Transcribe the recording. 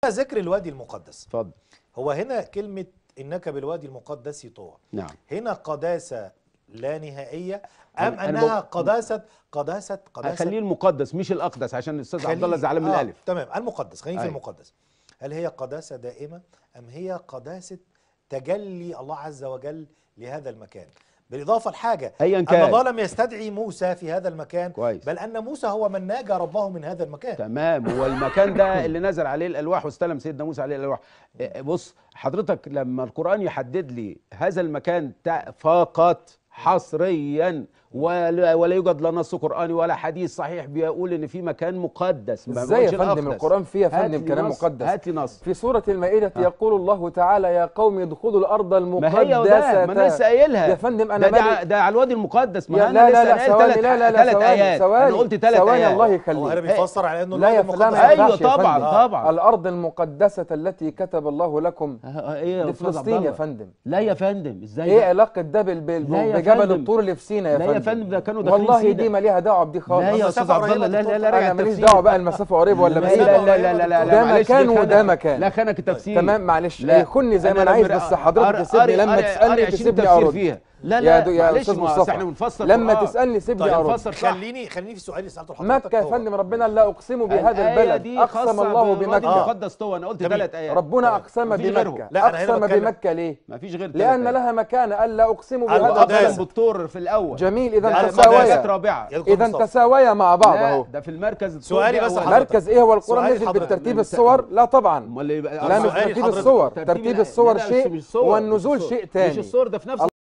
ذكر الوادي المقدس اتفضل هو هنا كلمة إنك بالوادي المقدس طوى نعم هنا قداسة لا نهائية أم أنا- أنا أنها بق- قداسة قداسة قداسة خليه المقدس مش الاقدس عشان الاستاذ عبد الله خليه- زعلان من آه الالف تمام المقدس خلينا في أيوة. المقدس هل هي قداسة دائمة أم هي قداسة تجلي الله عز وجل لهذا المكان بالإضافة لحاجة ايا أن كان الله لم يستدعي موسى في هذا المكان كويس. بل أن موسى هو من ناجى ربه من هذا المكان تمام هو المكان ده اللي نزل عليه الالواح واستلم سيدنا موسى عليه الالواح إيه، بص حضرتك لما القران يحدد لي هذا المكان تا- فقط حصريا ولا, ولا يوجد لا نص قراني ولا حديث صحيح بيقول ان في مكان مقدس ما ازاي يا بيقولش فندم الأقدس. القرآن فيه يا هات فندم لي كلام نص، مقدس هات لي نص في سورة المائدة يقول الله تعالى يا قوم ادخلوا الأرض ما هي ده ما انا لسه المقدسة قايلها يا فندم أنا ده, ده, مالي- ده على الوادي المقدس ما يا انا لا لسه لا لا قايل ثواني ثلاث لا لا لا ثلاث ثواني ايات ثواني انا قلت ثلاث ثواني ايات الله هو هنا يخليك بيفسر على أنه لا يا الوادي فلان ما المقدس أيوة ينفعش يا طبعاً، فندم. طبعاً. الأرض المقدسة التي كتب الله لكم آه، ايه يا دي أستاذ عبد فلسطين يا الله؟ فندم لا يا فندم ازاي ايه ده؟ علاقة ده بال- بال- لا يا بجبل فندم. الطور اللي في سينا يا لا فندم يا فندم ده كانوا داخلين والله سينا. دي ما ليها دعوة بدي خالص لا يا المسافة استاذ عبد الله قريبة لا لا لا دكتور. راجع انا ماليش التفسير. دعوة بقى المسافة قريبة ولا لا بعيدة لا لا لا لا لا ده معلش مكان دي خانة- وده مكان. لا خانك التفسير تمام معلش لا يخني زي ما انا لو عايز مر- بس حضرتك قاري- تسيبني لما قاري- تسالني قاري 20 تسيبني تفسير ارد فيها لا يا لا دو- يا معلش أستاذ ما أصل مصطفى. احنا بنفسر لما قرآن. تسالني سيبني طيب ارد نفسر صح خليني خليني في السؤال اللي سألته لحضرتك مكة يا هو. فندم ربنا لا اقسم بهذا الآية البلد دي اقسم خاصة الله بالوادي بمكة المقدس طوى انا قلت جميل. ثلاث ايات ربنا طيب. اقسم مفيش غيرهم. بمكة لا، أنا هنا اقسم بتكلم- بمكة ليه ما فيش غير لان ثلاث لها مكان الا اقسم بهذا القداسة. البلد البلد بالطور في الاول جميل اذا ده القداسة. مدرسات تساويا رابعه يا دكتور اذا مصطفى. تساويا مع بعض لا اهو ده في المركز الطور سؤالي ده بس أول. لحضرتك. مركز ايه هو القران سؤالي نزل لحضرتك. بالترتيب لا، الصور لا طبعا امال ايه بقى لا مش سؤالي ترتيب لحضرتك. الصور ترتيب ترتيب لا، الصور لا، شيء مش الصور، والنزول مش شيء الصور. مش تاني الصور ده في نفس